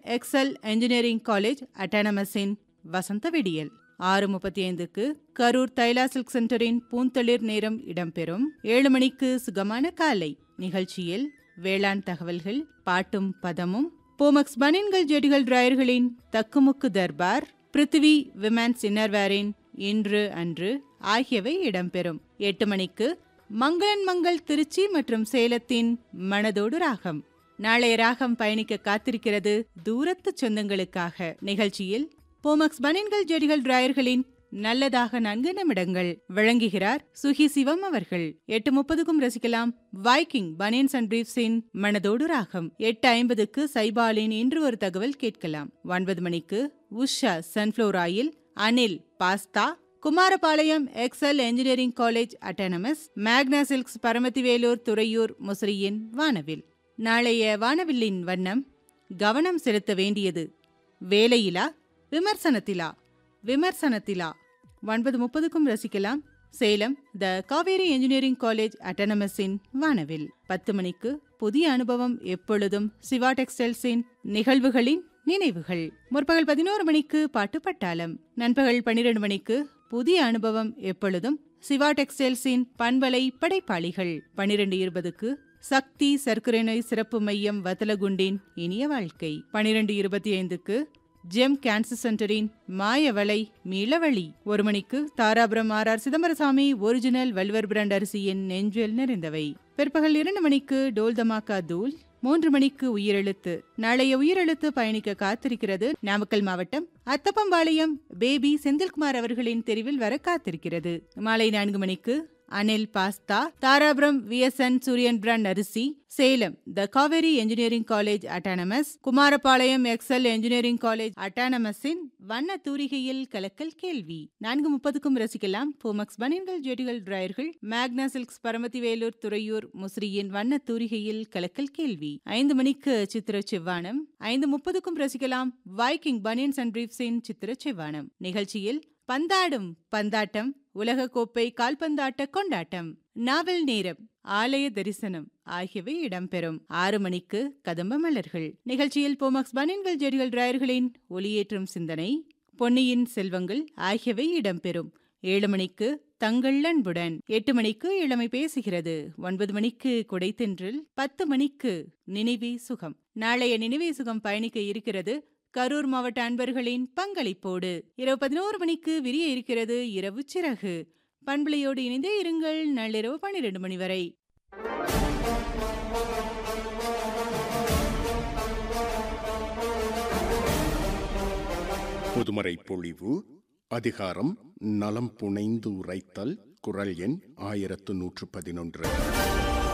XL engineering college அட்டானமஸின் வசந்த விடியல் ஆறு முப்பத்தி ஐந்துக்கு கரூர் தைலா சில்க் சென்டரின் பூந்தளிர் நேரம் இடம்பெறும் ஏழு மணிக்கு சுகமான காலை நிகழ்ச்சியில் வேளாண் தகவல்கள் பாட்டும் பதமும் போமக்ஸ் பனின்கள் ஜெடிகள் டிராயர்களின் தக்குமுக்கு தர்பார் பிருத்திவி விமன்ஸ் இன்னர்வேரின் இன்று அன்று ஆகியவை இடம்பெறும் எட்டு மணிக்கு மங்களன் மங்கள் திருச்சி மற்றும் சேலத்தின் மனதோடு ராகம் நாளைய ராகம் பயணிக்க காத்திருக்கிறது தூரத்து சொந்தங்களுக்காக நிகழ்ச்சியில் போமக்ஸ் பனின்கள் ஜெடிகள் டிராயர்களின் நல்லதாக நான்கு நிமிடங்கள் வழங்குகிறார் சுகி சிவம் அவர்கள் எட்டு முப்பதுக்கும் ரசிக்கலாம் வைக்கிங் பனியன்ஸ் அண்ட் பிரீப்ஸின் மனதோடு ராகம் எட்டு ஐம்பதுக்கு சைபாலின் இன்று ஒரு தகவல் கேட்கலாம் ஒன்பது மணிக்கு Usha sunflower oil Anil pasta Kumarapalayam Excel engineering college autonomous Magna silks Paramathivelur Thuraiyur முசிறியின் வானவில் நாளைய வானவில்லின் வண்ணம் கவனம் செலுத்த வேண்டியது வேலையிலா விமர்சனத்திலா விமர்சனத்திலா ஒன்பது முப்பதுக்கும் ரசிக்கலாம் Salem the Kaveri engineering college அட்டானமஸின் வானவில் பத்து மணிக்கு புதிய அனுபவம் எப்பொழுதும் சிவா டெக்ஸ்டைல்ஸின் நிகழ்வுகளின் நினைவுகள் முற்பகல் பதினோரு மணிக்கு பாட்டு பட்டாளம் நண்பகல் பன்னிரண்டு மணிக்கு புதிய அனுபவம் எப்பொழுதும் சிவா டெக்ஸ்டைல்ஸின் பண்பலை படைப்பாளிகள் பனிரெண்டு இருபதுக்கு சக்தி சர்க்கரை நோய் சிறப்பு மையம் வத்தலகுண்டின் இனிய வாழ்க்கை பனிரெண்டு இருபத்தி ஐந்துக்கு ஜெம் கேன்சர் சென்டரின் மாயவளை மீளவழி ஒரு மணிக்கு Dharapuram R R Chidambarasamy original வல்வர் பிராண்ட் அரிசியின் நெஞ்சில் நிறைந்தவை பிற்பகல் இரண்டு மணிக்கு டோல் தமாக்கா தூள் மூன்று மணிக்கு உயிரெழுத்து நாளைய உயிரெழுத்து பயணிக்க காத்திருக்கிறது நாமக்கல் மாவட்டம் அத்தப்பம்பாளையம் பேபி செந்தில்குமார் அவர்களின் தெரிவில் வர காத்திருக்கிறது மாலை நான்கு மணிக்கு Anil pasta Dharapuram VSN Suriyan brand அரிசி Salem the Kaveri engineering college autonomous Kumarapalayam Excel engineering college அட்டானமஸின் வண்ண தூரிகையில் கலக்கல் கேள்வி நான்கு முப்பதுக்கும் ரசிக்கலாம் போமக்ஸ் பனியன்கள் ஜெடிகள் டிராயர்கள் மேக்னா சில்க்ஸ் பரமத்திவேலூர் துறையூர் முசிறியின் வண்ண தூரிகையில் கலக்கல் கேள்வி ஐந்து மணிக்கு சித்திர செவ்வானம் ஐந்து முப்பதுக்கும் ரசிக்கலாம் வைக்கிங் பனியன்ஸ் அண்ட் பிரீப்ஸின் சித்திர செவ்வானம் நிகழ்ச்சியில் பந்தாடும் பந்தாட்டம் உலகக்கோப்பை கால்பந்தாட்ட கொண்டாட்டம் நாவல் நேரம் ஆலய தரிசனம் ஆகியவை இடம்பெறும் ஆறு மணிக்கு கதம்ப மலர்கள் நிகழ்ச்சியில் போமக்ஸ் பனின்கள் ஜெடிகள் டிராயர்களின் ஒளியேற்றும் சிந்தனை பொன்னியின் செல்வங்கள் ஆகியவை இடம்பெறும் ஏழு மணிக்கு தங்கள் அன்புடன் எட்டு மணிக்கு இளமை பேசுகிறது ஒன்பது மணிக்கு குடைத்தென்றில் பத்து மணிக்கு நினைவே சுகம் நாளைய நினைவே சுகம் பயணிக்க இருக்கிறது கரூர் மாவட்ட அன்பர்களின் பங்களிப்போடு இரவு பதினோரு மணிக்கு விரிய இருக்கிறது இரவு சிறகு பண்பலையோடு இணைந்தே இருங்கள் நள்ளிரவு பன்னிரண்டு மணி வரை புதுமறை பொழிவு அதிகாரம் நலம் புனைந்து உரைத்தல் குரல் எண் ஆயிரத்து நூற்று பதினொன்று